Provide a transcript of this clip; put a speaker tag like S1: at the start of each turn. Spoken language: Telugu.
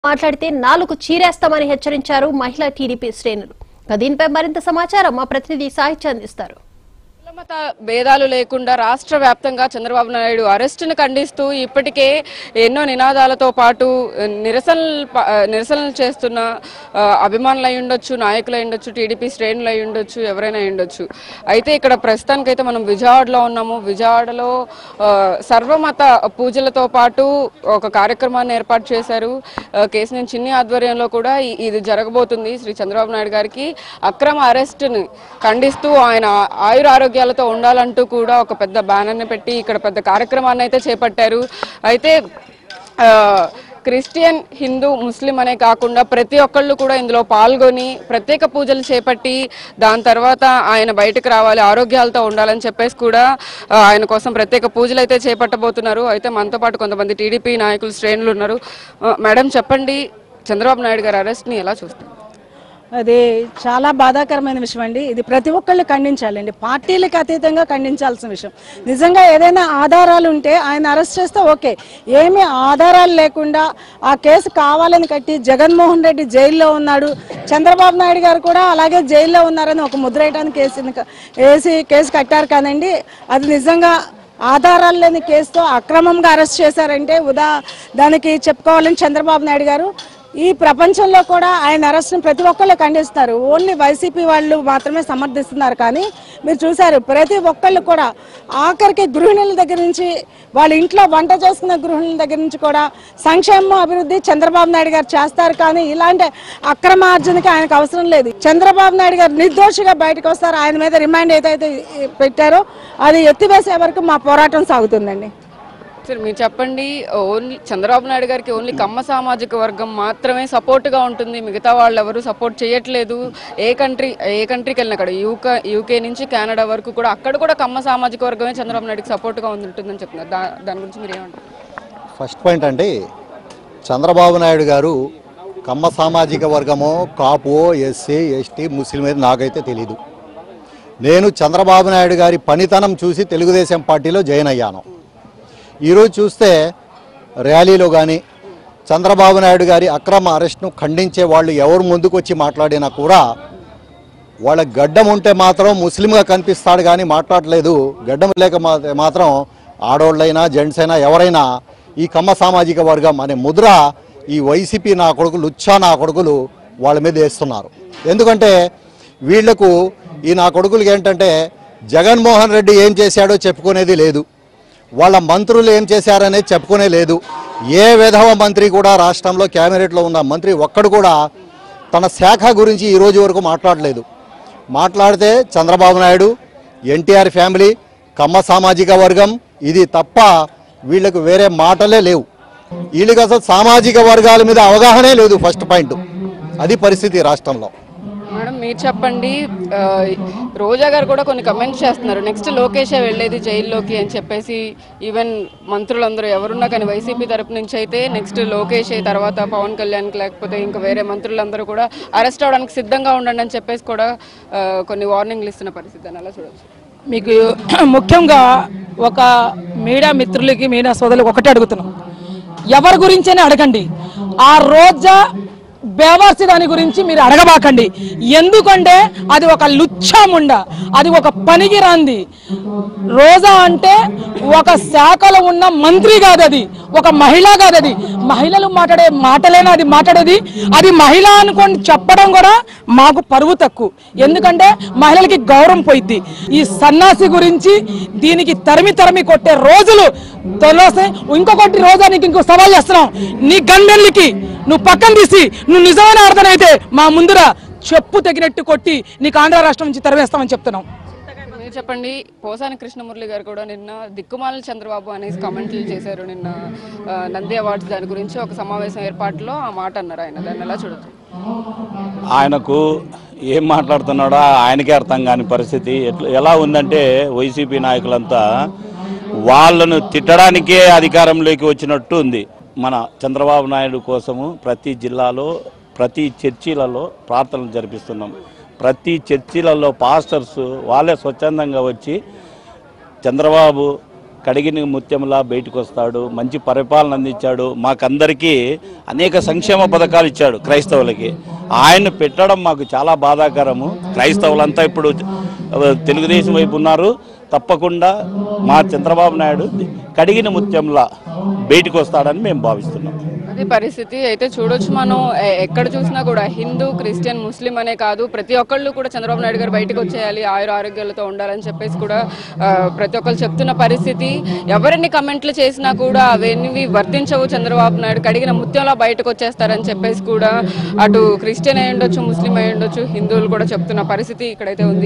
S1: మాట్లాడితే నాలుగు చీరేస్తామని హెచ్చరించారు మహిళా టీడీపీ శ్రేణులు ఇక దీనిపై మరింత సమాచారం మా ప్రతినిధి సాహిత్య అందిస్తారు
S2: కులమత భేదాలు లేకుండా రాష్ట్ర వ్యాప్తంగా చంద్రబాబు నాయుడు అరెస్టును ఖండిస్తూ ఇప్పటికే ఎన్నో నినాదాలతో పాటు నిరసనలు ప- నిరసనలు చేస్తున్న ఆ, అభిమానులు అయి ఉండొచ్చు నాయకులు అయి ఉండొచ్చు టీడీపీ శ్రేణులు అయి ఉండొచ్చు ఎవరైనా అయి ఉండొచ్చు అయితే ఇక్కడ ప్రస్తుతానికైతే మనం విజయవాడలో ఉన్నాము విజయవాడలో ఆ, సర్వమత పూజలతో పాటు ఒక కార్యక్రమాన్ని ఏర్పాటు చేశారు ఆ, కేసినేని చిన్ని ఆధ్వర్యంలో కూడా ఈ- ఇది జరగబోతుంది శ్రీ చంద్రబాబు నాయుడు గారికి అక్రమ అరెస్టుని ఖండిస్తూ ఆయన ఆయుర ఆరోగ్యాలతో ఉండాలంటూ కూడా ఒక పెద్ద బ్యానర్ని పెట్టి ఇక్కడ పెద్ద కార్యక్రమాన్ని అయితే చేపట్టారు అయితే ఆ, క్రిస్టియన్ హిందూ ముస్లిం అనే కాకుండా ప్రతి ఒక్కళ్ళు కూడా ఇందులో పాల్గొని ప్రత్యేక పూజలు చేపట్టి దాని తర్వాత ఆయన బయటకు రావాలి ఆరోగ్యాలతో ఉండాలని చెప్పేసి కూడా ఆ, ఆయన కోసం ప్రత్యేక పూజలు అయితే చేపట్టబోతున్నారు అయితే మనతో పాటు కొంతమంది టీడీపీ నాయకులు శ్రేణులు ఉన్నారు ఆ, మేడం చెప్పండి చంద్రబాబు నాయుడు గారి అరెస్ట్ని ఎలా చూస్తారు
S3: అది చాలా బాధాకరమైన విషయం అండి ఇది ప్రతి ఒక్కళ్ళు ఖండించాలండి పార్టీలకు అతీతంగా ఖండించాల్సిన విషయం నిజంగా ఏదైనా ఆధారాలు ఉంటే ఆయన అరెస్ట్ చేస్తే ఓకే ఏమీ ఆధారాలు లేకుండా ఆ కేసు కావాలని కట్టి జగన్మోహన్ రెడ్డి జైల్లో ఉన్నాడు చంద్రబాబు నాయుడు గారు కూడా అలాగే జైల్లో ఉన్నారని ఒక ముద్ర వేయడానికి కేసుని క- వేసి కేసు కట్టారు కాదండి అది నిజంగా ఆధారాలు లేని కేసుతో అక్రమంగా అరెస్ట్ చేశారంటే ఉదా దానికి చెప్పుకోవాలని చంద్రబాబు నాయుడు గారు ఈ ప్రపంచంలో కూడా ఆయన అరెస్ట్ని ప్రతి ఒక్కళ్ళు ఖండిస్తారు ఓన్లీ వైసీపీ వాళ్ళు మాత్రమే సమర్థిస్తున్నారు కానీ మీరు చూశారు ప్రతి ఒక్కళ్ళు కూడా ఆఖరికి గృహిణుల దగ్గర నుంచి వాళ్ళ ఇంట్లో వంట చేసుకున్న గృహిణుల దగ్గర నుంచి కూడా సంక్షేమ అభివృద్ధి చంద్రబాబు నాయుడు గారు చేస్తారు కానీ ఇలాంటి అక్రమార్జనకి ఆయనకు అవసరం లేదు చంద్రబాబు నాయుడు గారు నిర్దోషిగా బయటకు వస్తారు ఆయన మీద రిమాండ్ ఏదైతే పెట్టారో అది ఎత్తివేసే వరకు మా పోరాటం సాగుతుందండి
S2: సార్ మీరు చెప్పండి ఓన్లీ చంద్రబాబు నాయుడు గారికి ఓన్లీ కమ్మ సామాజిక వర్గం మాత్రమే సపోర్ట్ గా ఉంటుంది మిగతా వాళ్ళు ఎవరు సపోర్ట్ చేయట్లేదు ఏ కంట్రీ ఏ కంట్రీకి వెళ్ళిన అక్కడ యూకే యూకే నుంచి కెనడా వరకు కూడా అక్కడ కూడా కమ్మ సామాజిక వర్గమే చంద్రబాబు నాయుడుకి సపోర్ట్ గా ఉంటుందని చెప్తున్నారు దా- దాని గురించి మీరు ఏమంటారు
S4: ఫస్ట్ పాయింట్ అండి చంద్రబాబు నాయుడు గారు కమ్మ సామాజిక వర్గమో కాపు ఎస్సీ ఎస్టీ ముస్లిం అయితే నాకైతే తెలీదు నేను చంద్రబాబు నాయుడు గారి పనితనం చూసి తెలుగుదేశం పార్టీలో జాయిన్ అయ్యాను ఈరోజు చూస్తే ర్యాలీలో కానీ చంద్రబాబు నాయుడు గారి అక్రమ అరెస్ట్ను ఖండించే వాళ్ళు ఎవరు ముందుకు వచ్చి మాట్లాడినా కూడా వాళ్ళ గడ్డం ఉంటే మాత్రం ముస్లింగా కనిపిస్తాడు కానీ మాట్లాడలేదు గడ్డం లేక మా- మాత్రం ఆడోళ్ళైనా జెంట్స్ అయినా ఎవరైనా ఈ కమ్మ సామాజిక వర్గం అనే ముద్ర ఈ వైసీపీ నా కొడుకులు లుచ్చా నా కొడుకులు వాళ్ళ మీద వేస్తున్నారు ఎందుకంటే వీళ్లకు ఈ నా కొడుకులకి ఏంటంటే జగన్మోహన్ రెడ్డి ఏం చేశాడో చెప్పుకునేది లేదు వాళ్ళ మంత్రులు ఏం చేశారనేది చెప్పుకునే లేదు ఏ విధవ మంత్రి కూడా రాష్ట్రంలో క్యాబినెట్లో ఉన్న మంత్రి ఒక్కడు కూడా తన శాఖ గురించి ఈ రోజు వరకు మాట్లాడలేదు మాట్లాడితే చంద్రబాబు నాయుడు ఎన్టీఆర్ ఫ్యామిలీ కమ్మ సామాజిక వర్గం ఇది తప్ప వీళ్ళకు వేరే మాటలే లేవు వీళ్ళకి అసలు సామాజిక వర్గాల మీద అవగాహనే లేదు ఫస్ట్ పాయింట్ అది పరిస్థితి రాష్ట్రంలో
S2: మేడం మీరు చెప్పండి ఆ, రోజా గారు కూడా కొన్ని కమెంట్స్ చేస్తున్నారు నెక్స్ట్ లోకేషే వెళ్ళేది జైల్లోకి అని చెప్పేసి ఈవెన్ మంత్రులందరూ ఎవరున్నా కానీ వైసీపీ తరపు నుంచి అయితే నెక్స్ట్ లోకేషే తర్వాత పవన్ కళ్యాణ్కి లేకపోతే ఇంకా వేరే మంత్రులందరూ కూడా అరెస్ట్ అవడానికి సిద్ధంగా ఉండండి అని చెప్పేసి కూడా ఆ, కొన్ని వార్నింగ్లు ఇస్తున్న పరిస్థితి అని అలా చూడొచ్చు
S3: మీకు ముఖ్యంగా ఒక మీడియా మిత్రులకి మీడియా సోదరులకు ఒకటే అడుగుతున్నాం ఎవరి గురించైనా అడగండి ఆ రోజా బేవర్సి దాని గురించి మీరు అడగబాకండి ఎందుకంటే అది ఒక లుచ్చాముండ అది ఒక పనికిరాంది రోజా అంటే ఒక శాఖలో ఉన్న మంత్రి కాదు అది ఒక మహిళ కాదు అది మహిళలు మాట్లాడే మాటలేనా అది మాట్లాడేది అది మహిళ అనుకోని చెప్పడం కూడా మాకు పరువు తక్కువ ఎందుకంటే మహిళలకి గౌరవం పోయిద్ది ఈ సన్నాసి గురించి దీనికి తరిమి తరిమి కొట్టే రోజులు తొలసి ఇంకొకటి రోజా నీకు ఇంకో సవాల్ చేస్తున్నాం నీ గండెళ్ళకి నువ్వు పక్కన తీసి నువ్వు నిజమైన అర్థనైతే మా ముందర చెప్పు తగినట్టు కొట్టి నీకు ఆంధ్ర రాష్ట్రం నుంచి తరివేస్తామని చెప్తున్నాం
S2: మీరు చెప్పండి పోసాని కృష్ణమురళి గారు కూడా నిన్న దిక్కుమాల చంద్రబాబు అనేసి కామెంట్లు చేశారు నిన్న ఆ, నంది అవార్డ్స్ దాని గురించి ఒక సమావేశం ఏర్పాటులో ఆ మాట అన్నారు ఆయన దాన్ని ఎలా చూడొచ్చు
S5: ఆయనకు ఏం మాట్లాడుతున్నాడో ఆయనకే అర్థం కాని పరిస్థితి ఎట్లా ఎలా ఉందంటే వైసీపీ నాయకులంతా వాళ్ళను తిట్టడానికే అధికారంలోకి వచ్చినట్టు ఉంది మన చంద్రబాబు నాయుడు కోసము ప్రతి జిల్లాలో ప్రతి చర్చిలలో ప్రార్థనలు జరిపిస్తున్నాం ప్రతి చర్చిలలో పాస్టర్స్ వాళ్ళే స్వచ్ఛందంగా వచ్చి చంద్రబాబు కడిగిన ముత్యంలా బయటకు వస్తాడు మంచి పరిపాలన అందించాడు మాకందరికీ అనేక సంక్షేమ పథకాలు ఇచ్చాడు క్రైస్తవులకి ఆయన పెట్టడం మాకు చాలా బాధాకరము క్రైస్తవులంతా ఇప్పుడు ఆ, తెలుగుదేశం వైపు ఉన్నారు తప్పకుండా మా చంద్రబాబు నాయుడు కడిగిన ముత్యంలా బయటకు వస్తాడని మేము భావిస్తున్నాం
S2: అది పరిస్థితి అయితే చూడొచ్చు మనం ఎ- ఎక్కడ చూసినా కూడా హిందూ క్రిస్టియన్ ముస్లిం అనే కాదు ప్రతి ఒక్కళ్ళు కూడా చంద్రబాబు నాయుడు గారు బయటకు వచ్చేయాలి ఆయుర ఆరోగ్యాలతో ఉండాలని చెప్పేసి కూడా ఆ, ప్రతి ఒక్కరు చెప్తున్న పరిస్థితి ఎవరిని కమెంట్లు చేసినా కూడా అవన్నీ వర్తించవు చంద్రబాబు నాయుడు కడిగిన ముత్యంలో బయటకు వచ్చేస్తారని చెప్పేసి కూడా అటు క్రిస్టియన్ అయి ఉండొచ్చు ముస్లిం అయి ఉండొచ్చు హిందువులు కూడా చెప్తున్న పరిస్థితి ఇక్కడైతే ఉంది